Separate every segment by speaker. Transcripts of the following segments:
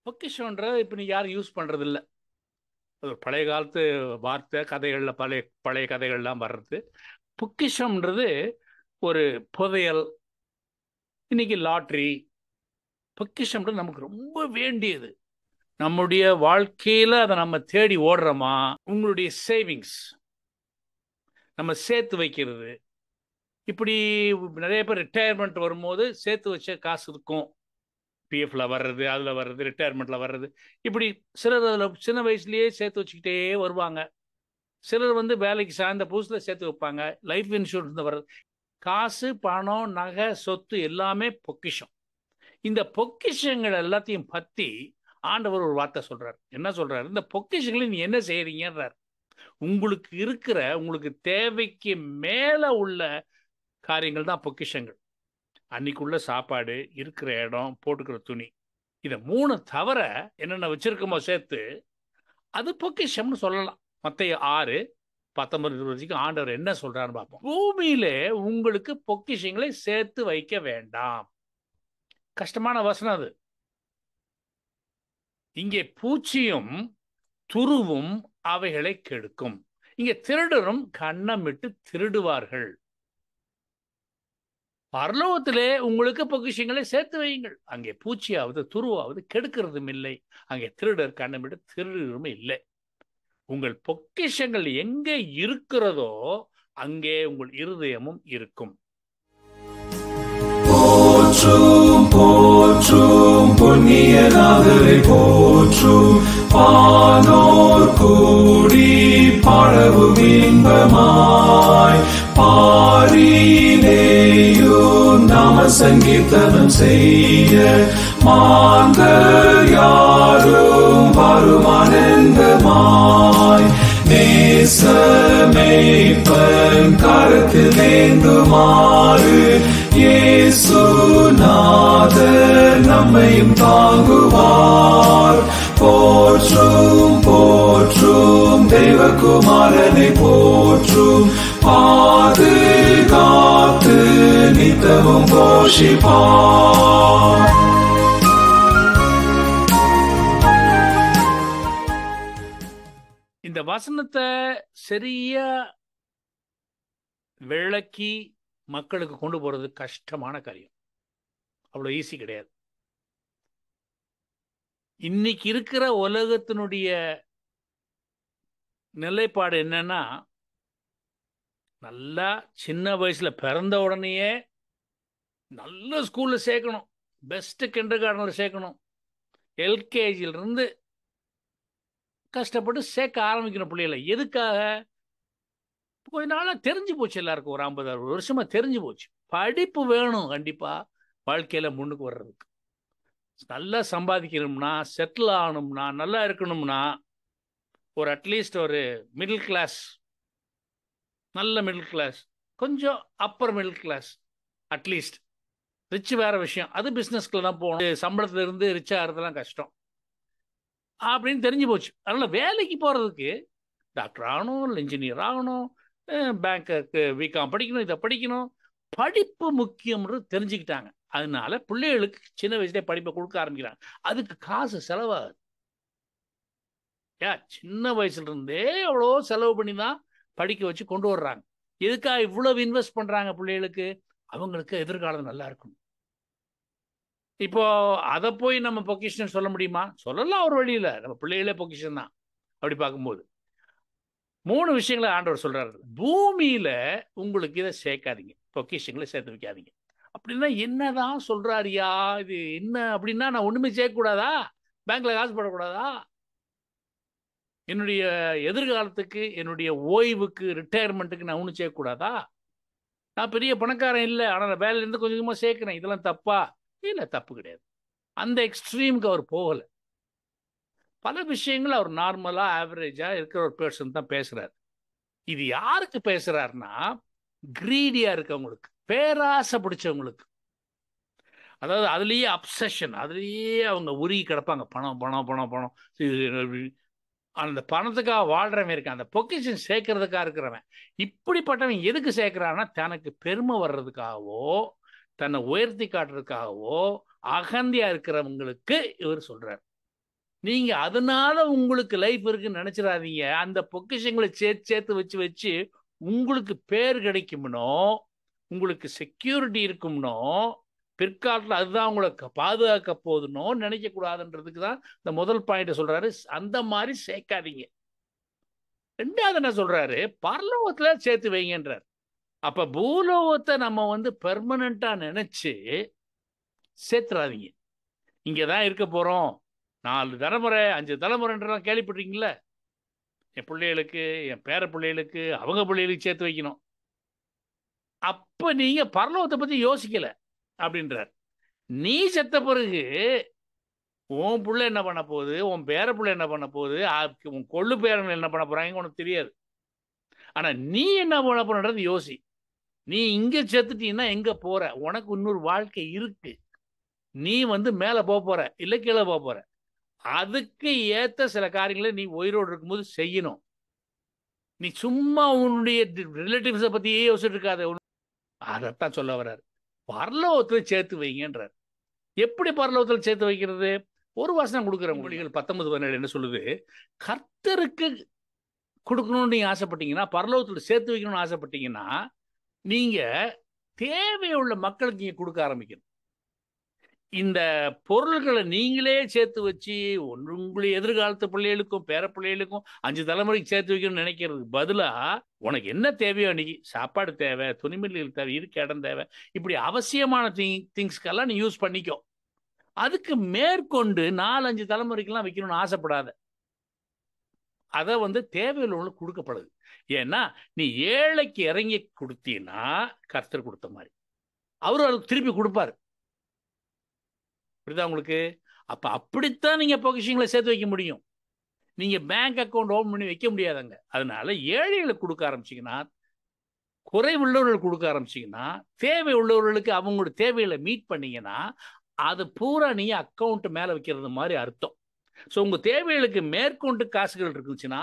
Speaker 1: பொக்கிஷன்றது இப்போ நீ யாரும் யூஸ் பண்ணுறது இல்லை அது ஒரு பழைய காலத்து வார்த்தை கதைகளில் பழைய பழைய கதைகள்லாம் வர்றது பொக்கிஷம்ன்றது ஒரு புதையல் இன்னைக்கு லாட்ரி பொக்கிஷம்ன்றது நமக்கு ரொம்ப வேண்டியது நம்முடைய வாழ்க்கையில் அதை நம்ம தேடி ஓடுறோமா உங்களுடைய சேவிங்ஸ் நம்ம சேர்த்து வைக்கிறது இப்படி நிறைய பேர் ரிட்டையர்மெண்ட் வரும்போது சேர்த்து வச்ச காசு இருக்கும் பிஎஃப்ல வர்றது அதில் வர்றது ரிட்டையர்மெண்ட்ல வர்றது இப்படி சிலர் அதில் சின்ன வயசுலயே சேர்த்து வச்சுக்கிட்டே வருவாங்க சிலர் வந்து வேலைக்கு சார்ந்த புதுசில் சேர்த்து வைப்பாங்க லைஃப் இன்சூரன்ஸ் வர்றது காசு பணம் நகை சொத்து எல்லாமே பொக்கிஷம் இந்த பொக்கிஷங்கள் எல்லாத்தையும் பற்றி ஆண்டவர் ஒரு வார்த்தை சொல்றார் என்ன சொல்றாரு இந்த பொக்கிஷங்களை நீ என்ன செய்யறீங்கன்றார் உங்களுக்கு இருக்கிற உங்களுக்கு தேவைக்கு மேல உள்ள காரியங்கள் தான் பொக்கிஷங்கள் அன்னைக்குள்ள சாப்பாடு இருக்கிற இடம் போட்டுக்கிற துணி இதை மூணு தவிர என்னென்ன வச்சிருக்கோமோ சேர்த்து அது பொக்கிஷம்னு சொல்லலாம் மற்ற ஆறு பத்தொன்பது இருபது வரைக்கும் ஆண்டவர் என்ன சொல்றாருன்னு பார்ப்போம் பூமியில உங்களுக்கு பொக்கிஷங்களை சேர்த்து வைக்க வேண்டாம் கஷ்டமான வசனம் அது இங்கே பூச்சியும் துருவும் அவைகளை கெடுக்கும் இங்கே திருடரும் கண்ணமிட்டு திருடுவார்கள் பரலோகத்திலே உங்களுக்கு பொக்கிஷங்களை சேர்த்து வையுங்கள் அங்கே பூச்சியாவது துருவாவது கெடுக்கிறதும் இல்லை அங்கே திருடர் கண்ணமிட்டு திருடரும் இல்லை உங்கள் பொக்கிஷங்கள் எங்கே இருக்கிறதோ அங்கே உங்கள் இருதயமும் இருக்கும்
Speaker 2: போற்றும் போற்றும் பொன்னியநாதரை போற்றும் பானோர் கூடி பாடவும் இன்பமாய் பாரிலேயும் நாம சங்கீர்த்தனம் செய்ய மாந்தர் யாரும் வருமானந்தமாய் நேசமேப்பன் கருத்தில் வேண்டுமாறு இயேசுநாதர் நம்மையும் தாங்குவார் போற்றும் போற்றும் தேவகுமாரனை போற்றும் பாதுகாத்து நித்தமும் போஷிப்பார்
Speaker 1: இந்த வசனத்தை சரியா விளக்கி மக்களுக்கு கொண்டு போறது கஷ்டமான காரியம் அவ்வளோ ஈஸி கிடையாது இன்னைக்கு இருக்கிற உலகத்தினுடைய நிலைப்பாடு என்னன்னா நல்லா சின்ன வயசுல பிறந்த உடனேயே நல்ல ஸ்கூல்ல சேர்க்கணும் பெஸ்ட் கிண்டர் கார்டனில் சேர்க்கணும் எல்கேஜியிலிருந்து கஷ்டப்பட்டு சேர்க்க ஆரம்பிக்கணும் பிள்ளைகளை எதுக்காக கொஞ்ச நாளாக தெரிஞ்சு போச்சு எல்லாருக்கும் ஒரு ஐம்பது அறுபது வருஷமா தெரிஞ்சு போச்சு படிப்பு வேணும் கண்டிப்பா வாழ்க்கையில முன்னுக்கு வர்றதுக்கு நல்லா சம்பாதிக்கணும்னா செட்டில் ஆகணும்னா நல்லா இருக்கணும்னா ஒரு அட்லீஸ்ட் ஒரு மிடில் கிளாஸ் நல்ல மிடில் கிளாஸ் கொஞ்சம் அப்பர் மிடில் கிளாஸ் அட்லீஸ்ட் ரிச் வேற விஷயம் அது பிஸ்னஸ்க்குள்ள தான் போகணும் சம்பளத்துல இருந்து ரிச் ஆகிறதுலாம் கஷ்டம் அப்படின்னு தெரிஞ்சு போச்சு அதனால வேலைக்கு போறதுக்கு டாக்டர் ஆகணும் இல்லை இன்ஜினியர் ஆகணும் பேங்க்கு பிகாம் படிக்கணும் இதை படிக்கணும் படிப்பு முக்கியம்ன்றது தெரிஞ்சுக்கிட்டாங்க அதனால பிள்ளைகளுக்கு சின்ன வயசுலேயே படிப்பை கொடுக்க ஆரம்பிக்கிறாங்க அதுக்கு காசு செலவாகுது ஏ சின்ன வயசுல இருந்தே அவ்வளோ செலவு பண்ணி தான் படிக்க வச்சு கொண்டு வர்றாங்க எதுக்காக இவ்வளவு இன்வெஸ்ட் பண்றாங்க பிள்ளைகளுக்கு அவங்களுக்கு எதிர்காலம் நல்லா இருக்கணும் இப்போ அதை போய் நம்ம பொக்கிஷன் சொல்ல முடியுமா சொல்லலாம் ஒரு வழியில் நம்ம பிள்ளைகளே பொக்கிஷன் தான் அப்படி பார்க்கும்போது மூணு விஷயங்களை ஆண்டவர் சொல்றாரு பூமியில உங்களுக்கு இதை சேர்க்காதீங்க பொக்கிஷங்களை சேர்த்து வைக்காதீங்க அப்படின்னா என்னதான் சொல்றாருயா இது என்ன அப்படின்னா நான் ஒண்ணுமே சேர்க்கக்கூடாதா பேங்க்ல காசு போடக்கூடாதா என்னுடைய எதிர்காலத்துக்கு என்னுடைய ஓய்வுக்கு ரிட்டையர்மெண்ட்டுக்கு நான் ஒன்றும் சேர்க்கக்கூடாதா நான் பெரிய பணக்காரன் இல்லை ஆனால் நான் வேலையிலேருந்து கொஞ்சம் கொஞ்சமாக சேர்க்குறேன் இதெல்லாம் தப்பா இல்லை தப்பு கிடையாது அந்த எக்ஸ்ட்ரீமுக்கு அவர் போகலை பல விஷயங்கள் அவர் நார்மலாக ஆவரேஜாக இருக்கிற ஒரு பர்சன் தான் பேசுகிறார் இது யாருக்கு பேசுகிறாருன்னா கிரீடியாக இருக்கவங்களுக்கு பேராசை பிடிச்சவங்களுக்கு அதாவது அதுலேயே அப்சஷன் அதுலேயே அவங்க உருகி கிடப்பாங்க பணம் பணம் பணம் பணம் அந்த பணத்துக்காக வாழ்றவன் இருக்கான் அந்த பொக்கிஷன் சேர்க்கறதுக்காக இருக்கிறவன் இப்படிப்பட்டவன் எதுக்கு சேர்க்கிறான்னா தனக்கு பெருமை வர்றதுக்காகவோ தன்னை உயர்த்தி காட்டுறதுக்காகவோ அகந்தியா இருக்கிறவங்களுக்கு இவர் சொல்றார் நீங்க அதனால உங்களுக்கு லைஃப் இருக்குன்னு நினைச்சிடாதீங்க அந்த பொக்கிஷங்களை சேர்த்து சேர்த்து வச்சு வச்சு உங்களுக்கு பேர் கிடைக்கும்னோ உங்களுக்கு செக்யூரிட்டி இருக்கும்னோ பிற்காலத்தில் அதுதான் உங்களை க- பாதுகாக்க போதுனோ நினைக்க கூடாதுன்றதுக்கு தான் இந்த முதல் பாயிண்ட் சொல்றாரு அந்த மாதிரி சேர்க்காதீங்க ரெண்டாவது என்ன சொல்றாரு பரலோகத்துல சேர்த்து வைங்கன்றார் அப்ப பூலோகத்தை நம்ம வந்து பெர்மனண்டா நினைச்சு சேர்த்துறாதீங்க இங்கே தான் இருக்க போறோம் நாலு தலைமுறை அஞ்சு தலைமுறைன்றலாம் கேள்விப்பட்டிருக்கீங்களா என் பிள்ளைகளுக்கு என் பேர பிள்ளைகளுக்கு அவங்க பிள்ளைகளுக்கு சேர்த்து வைக்கணும் அப்ப நீங்க பரலோகத்தை பத்தி யோசிக்கல அப்படின்றார் நீ செத்த பிறகு உன் புள்ள என்ன பண்ண போகுது உன் பேர புள்ள என்ன பண்ண போகுது ஆ- உன் கொள்ளு பேரன் என்ன பண்ண போறாங்க உனக்கு தெரியாது ஆனா நீ என்ன பண்ண போறன்றது யோசி நீ இங்க செத்துட்டீங்கன்னா எங்க போற உனக்கு இன்னொரு வாழ்க்கை இருக்கு நீ வந்து மேல போக போற இல்ல கீழே போக போற அதுக்கு ஏத்த சில காரியங்களை நீ உயிரோடு இருக்கும்போது செய்யணும் நீ சும்மா உன்னுடைய ரிலேட்டிவ்ஸை பத்தியே யோசிச்சுட்டு இருக்காத உன்- அதைத்தான் சொல்ல வர்றாரு பரலோகத்தில் சேர்த்து வைங்கன்றார் எப்படி பரலோகத்தில் சேர்த்து வைக்கிறது ஒரு வசனம் கொடுக்குற மொழிகள் பத்தொன்பது பதினேழு என்ன சொல்லுது கர்த்தருக்கு கொடுக்கணும்னு நீங்க ஆசைப்பட்டீங்கன்னா பரலோகத்தில் சேர்த்து வைக்கணும்னு ஆசைப்பட்டீங்கன்னா நீங்க தேவையுள்ள மக்களுக்கு நீங்க கொடுக்க ஆரம்பிக்கணும் இந்த பொருள்களை நீங்களே சேர்த்து வச்சு ஒன்று உங்களுடைய எதிர்காலத்து பிள்ளைகளுக்கும் பேர பிள்ளைகளுக்கும் அஞ்சு தலைமுறைக்கு சேர்த்து வைக்கணும்னு நினைக்கிறதுக்கு பதிலா உனக்கு என்ன தேவையோ அன்னைக்கு சாப்பாடு தேவை துணிமணிகள் தேவை இருக்க இடம் தேவை இப்படி அவசியமான திங் திங்ஸ்க்கெல்லாம் நீ யூஸ் பண்ணிக்கோ அதுக்கு மேற்கொண்டு நாலஞ்சு தலைமுறைக்கெல்லாம் வைக்கணும்னு ஆசைப்படாத அதை வந்து தேவையுள்ளவங்களுக்கு கொடுக்கப்படுது ஏன்னா நீ ஏழைக்கு இறங்கி கொடுத்தீன்னா கர்த்தர் கொடுத்த மாதிரி அவரும் அதுக்கு திருப்பி கொடுப்பாரு புரியுதா உங்களுக்கு அப்ப அப்படித்தான் நீங்க பொக்கிஷங்களை சேர்த்து வைக்க முடியும் நீங்க பேங்க் அக்கௌண்ட் ஓபன் பண்ணி வைக்க முடியாதுங்க அதனால ஏழைகளுக்கு கொடுக்க ஆரம்பிச்சீங்கன்னா குறைவுள்ளவர்களுக்கு கொடுக்க ஆரம்பிச்சீங்கன்னா தேவை உள்ளவர்களுக்கு அவங்களோட தேவைகளை மீட் பண்ணீங்கன்னா அது பூரா நீ அக்கௌண்ட் மேல வைக்கிறது மாதிரி அர்த்தம் ஸோ உங்க தேவைகளுக்கு மேற்கொண்டு காசுகள் இருந்துச்சுன்னா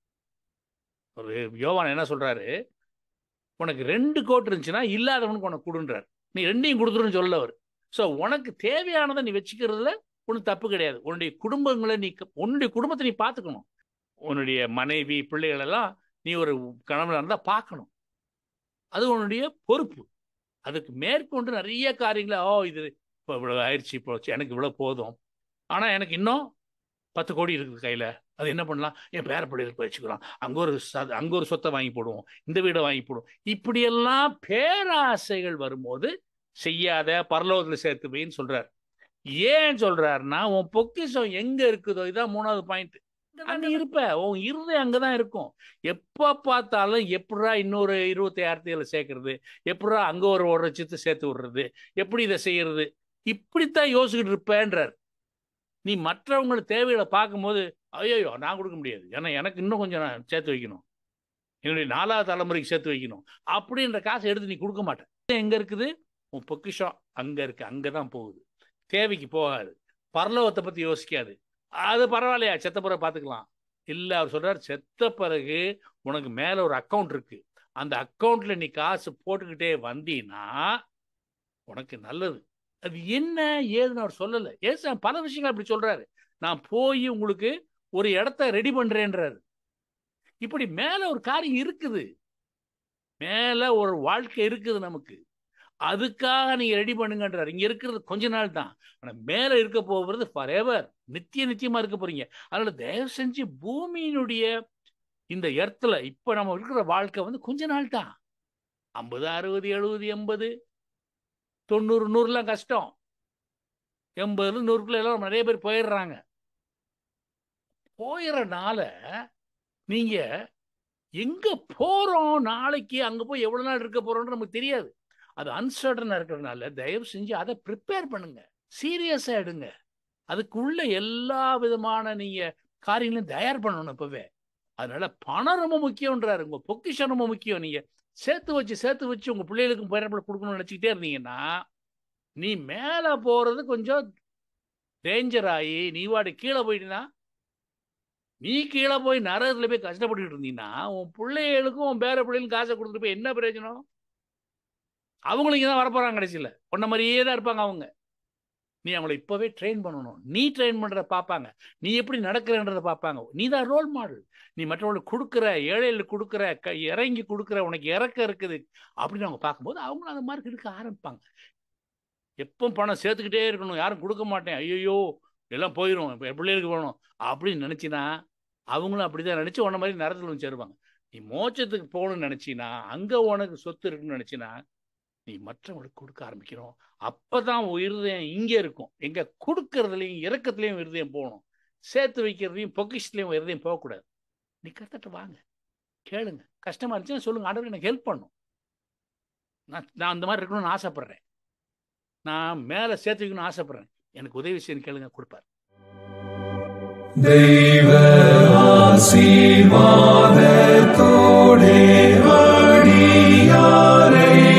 Speaker 1: ஒரு யோவான் என்ன சொல்றாரு உனக்கு ரெண்டு கோட் இருந்துச்சுன்னா இல்லாதவனுக்கு உனக்கு கொடுன்றார் நீ ரெண்டையும் கொடுத்துருன்னு சொல்ல அவர் ஸோ உனக்கு தேவையானதை நீ வச்சுக்கிறதுல ஒன்றும் தப்பு கிடையாது உன்னுடைய குடும்பங்களை நீ உன்னுடைய குடும்பத்தை நீ பார்த்துக்கணும் உன்னுடைய மனைவி பிள்ளைகள் எல்லாம் நீ ஒரு கணவனாக இருந்தால் பார்க்கணும் அது உன்னுடைய பொறுப்பு அதுக்கு மேற்கொண்டு நிறைய காரியங்களை ஓ இது இப்போ இவ்வளோ ஆயிடுச்சு இப்போ எனக்கு இவ்வளோ போதும் ஆனால் எனக்கு இன்னும் பத்து கோடி இருக்குது கையில் அது என்ன பண்ணலாம் என் பேர பிள்ளைகளுக்கு வச்சுக்கலாம் அங்கே ஒரு ச- அங்கே ஒரு சொத்தை வாங்கி போடுவோம் இந்த வீடை வாங்கி போடுவோம் இப்படியெல்லாம் பேராசைகள் வரும்போது செய்யாத பரலோகத்தில் சேர்த்து வைன்னு சொல்றார் ஏன் சொல்றாருன்னா உன் பொக்கிஷம் எங்க இருக்குதோ இதான் மூணாவது பாயிண்ட் அங்க இருப்ப உன் இருதயம் அங்கதான் இருக்கும் எப்ப பார்த்தாலும் எப்படா இன்னொரு இருபத்தி ஆயிரத்தில சேர்க்கறது எப்படா அங்க ஒரு ஒரு லட்சத்தை சேர்த்து விடுறது எப்படி இதை செய்யறது இப்படித்தான் யோசிச்சுக்கிட்டு இருப்பேன்றார் நீ மற்றவங்களை தேவைகளை பார்க்கும்போது ஐயோ நான் கொடுக்க முடியாது ஏன்னா எனக்கு இன்னும் கொஞ்சம் நான் சேர்த்து வைக்கணும் என்னுடைய நாலாவது தலைமுறைக்கு சேர்த்து வைக்கணும் அப்படின்ற காசை எடுத்து நீ கொடுக்க மாட்டேன் எங்க இருக்குது உன் பொக்கிஷம் அங்க இருக்கு அங்கதான் போகுது தேவைக்கு போகாது பரலோகத்தை பத்தி யோசிக்காது அது பரவாயில்லையா செத்த பிறகு பார்த்துக்கலாம் இல்லை அவர் சொல்றார் செத்த பிறகு உனக்கு மேல ஒரு அக்கவுண்ட் இருக்கு அந்த அக்கவுண்ட்ல நீ காசு போட்டுக்கிட்டே வந்தீன்னா உனக்கு நல்லது அது என்ன ஏதுன்னு அவர் சொல்லலை ஏசு பல விஷயங்கள் அப்படி சொல்றாரு நான் போய் உங்களுக்கு ஒரு இடத்த ரெடி பண்றேன்றாரு இப்படி மேல ஒரு காரியம் இருக்குது மேல ஒரு வாழ்க்கை இருக்குது நமக்கு அதுக்காக நீங்க ரெடி பண்ணுங்கன்றார் இங்க இருக்கிறது கொஞ்ச நாள் தான் ஆனா மேல இருக்க போகிறது ஃபார் எவர் நித்திய நித்தியமா இருக்க போறீங்க அதனால தயவு செஞ்சு பூமியினுடைய இந்த இடத்துல இப்ப நம்ம இருக்கிற வாழ்க்கை வந்து கொஞ்ச நாள் தான் ஐம்பது அறுபது எழுபது எண்பது தொண்ணூறு நூறுலாம் கஷ்டம் எண்பதுல நூறுக்குள்ள எல்லாம் நிறைய பேர் போயிடுறாங்க போயிடறனால நீங்க எங்க போறோம் நாளைக்கு அங்க போய் எவ்வளவு நாள் இருக்க போறோம்னு நமக்கு தெரியாது அது அன்சர்டனா இருக்கிறதுனால தயவு செஞ்சு அதை ப்ரிப்பேர் பண்ணுங்க சீரியஸா எடுங்க அதுக்குள்ள எல்லா விதமான நீங்க காரியங்களையும் தயார் பண்ணணும் இப்பவே அதனால பணம் ரொம்ப முக்கியம்ன்றாரு உங்க பொக்கிஷம் ரொம்ப முக்கியம் நீங்க சேர்த்து வச்சு சேர்த்து வச்சு உங்க பிள்ளைகளுக்கும் பேரப்பிள்ளை கொடுக்கணும்னு நினைச்சுக்கிட்டே இருந்தீங்கன்னா நீ மேல போறது கொஞ்சம் டேஞ்சர் ஆகி நீ வாடி கீழே போயிட்டீங்கன்னா நீ கீழே போய் நரகத்துல போய் கஷ்டப்பட்டுக்கிட்டு இருந்தீங்கன்னா உன் பிள்ளைகளுக்கும் உன் பேர பிள்ளைகளுக்கும் காசை கொடுத்துட்டு போய் என்ன பிரயோஜனம் அவங்களும் இங்கே தான் வரப்போறாங்க கடைசியில் உன்ன மாதிரியே தான் இருப்பாங்க அவங்க நீ அவங்கள இப்போவே ட்ரெயின் பண்ணணும் நீ ட்ரெயின் பண்ணுறத பார்ப்பாங்க நீ எப்படி நடக்கிறன்றதை பார்ப்பாங்க நீ தான் ரோல் மாடல் நீ மற்றவங்களுக்கு கொடுக்குற ஏழைகளுக்கு கொடுக்குற க இறங்கி கொடுக்குற உனக்கு இறக்க இருக்குது அப்படின்னு அவங்க பார்க்கும்போது அவங்களும் அந்த மாதிரி எடுக்க ஆரம்பிப்பாங்க எப்போ பணம் சேர்த்துக்கிட்டே இருக்கணும் யாரும் கொடுக்க மாட்டேன் ஐயோ எல்லாம் போயிடும் இப்போ பிள்ளைகளுக்கு போகணும் அப்படின்னு நினச்சினா அவங்களும் அப்படி தான் நினச்சி உன்ன மாதிரி நரத்தில் வந்து சேருவாங்க நீ மோட்சத்துக்கு போகணும்னு நினச்சினா அங்கே உனக்கு சொத்து இருக்குன்னு நினச்சினா நீ மற்றவங்களுக்கு கொடுக்க ஆரம்பிக்கிறோம் அப்போ தான் இருதயம் இங்கே இருக்கும் எங்கே கொடுக்கறதுலையும் இறக்கத்துலேயும் இருதயம் போகணும் சேர்த்து வைக்கிறதையும் பொக்கிஷத்துலையும் இருதயம் போகக்கூடாது நீ கத்தட்ட வாங்க கேளுங்க கஷ்டமாக இருந்துச்சுன்னா சொல்லுங்க ஆண்டவர் எனக்கு ஹெல்ப் பண்ணும் நான் நான் அந்த மாதிரி இருக்கணும்னு ஆசைப்பட்றேன் நான் மேலே சேர்த்து வைக்கணும்னு ஆசைப்பட்றேன் எனக்கு உதவி செய்யணும் கேளுங்க கொடுப்பார்
Speaker 2: தெய்வ ஆசீர்வாதத்தோடே அடியாரை